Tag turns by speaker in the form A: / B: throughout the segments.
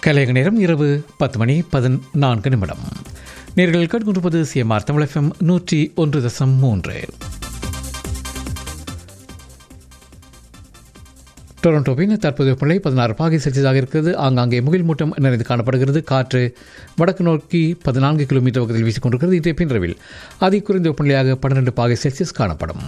A: கலையக நேரம் இரவு பத்து மணி பதினான்கு நிமிடம் நேர்கள் கேட்டுக்கொண்டிருப்பது சிஎம்ஆர் தமிழ் எஃப்எம் நூற்றி ஒன்று தசம் மூன்று டொரண்டோவின் தற்போதைய வெப்பநிலை பதினாறு பாகை செல்சியஸாக இருக்கிறது ஆங்காங்கே முகில் மூட்டம் நிறைந்து காணப்படுகிறது காற்று வடக்கு நோக்கி பதினான்கு கிலோமீட்டர் வேகத்தில் வீசிக்கொண்டிருக்கிறது இன்றைய பின்ரவில் அதி குறைந்த வெப்பநிலையாக பன்னிரண்டு பாகை செல்சியஸ் காணப்படும்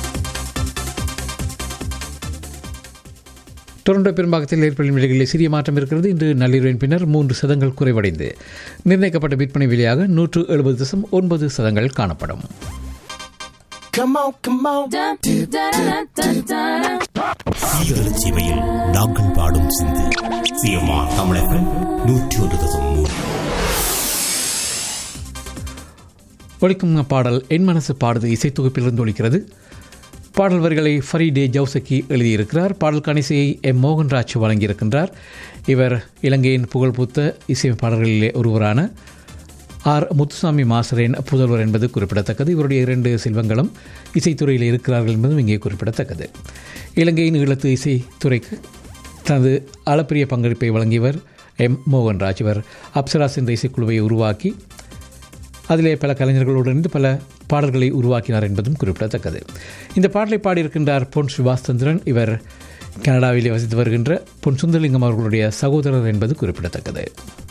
A: டொரண்டோ பெரும்பாகத்தில் ஏற்படும் விலைகளில் சிறிய மாற்றம் இருக்கிறது இன்று நள்ளிரவின் பின்னர் மூன்று சதங்கள் குறைவடைந்து நிர்ணயிக்கப்பட்ட விற்பனை விலையாக நூற்று எழுபது தசம் ஒன்பது சதங்கள் காணப்படும்
B: Come on, come on.
C: சீரழ சீமையில் நாங்கள் பாடும் சிந்து சிஎம்ஆர் தமிழகம் நூற்றி ஒரு தசம் மூன்று
A: ஒழிக்கும் பாடல் என் மனசு பாடுது இசைத்தொகுப்பிலிருந்து ஒழிக்கிறது பாடல் வரிகளை ஃபரீடே ஜவுசக்கி எழுதியிருக்கிறார் பாடல் கணிசையை எம் மோகன்ராஜ் வழங்கியிருக்கின்றார் இவர் இலங்கையின் புகழ்பூத்த இசையமைப்பாளர்களிலே ஒருவரான ஆர் முத்துசாமி மாசரேன் புதல்வர் என்பது குறிப்பிடத்தக்கது இவருடைய இரண்டு செல்வங்களும் இசைத்துறையில் இருக்கிறார்கள் என்பதும் இங்கே குறிப்பிடத்தக்கது இலங்கையின் ஈழத்து இசைத்துறைக்கு தனது அளப்பரிய பங்களிப்பை வழங்கியவர் எம் மோகன்ராஜ் இவர் அப்சராஸ் என்ற இசைக்குழுவை உருவாக்கி அதிலே பல கலைஞர்களோடு இணைந்து பல பாடல்களை உருவாக்கினார் என்பதும் குறிப்பிடத்தக்கது இந்த பாடலை பாடியிருக்கின்றார் பொன் சுபாஷ்சந்திரன் இவர் கனடாவிலே வசித்து வருகின்ற பொன் சுந்தரலிங்கம் அவர்களுடைய சகோதரர் என்பது குறிப்பிடத்தக்கது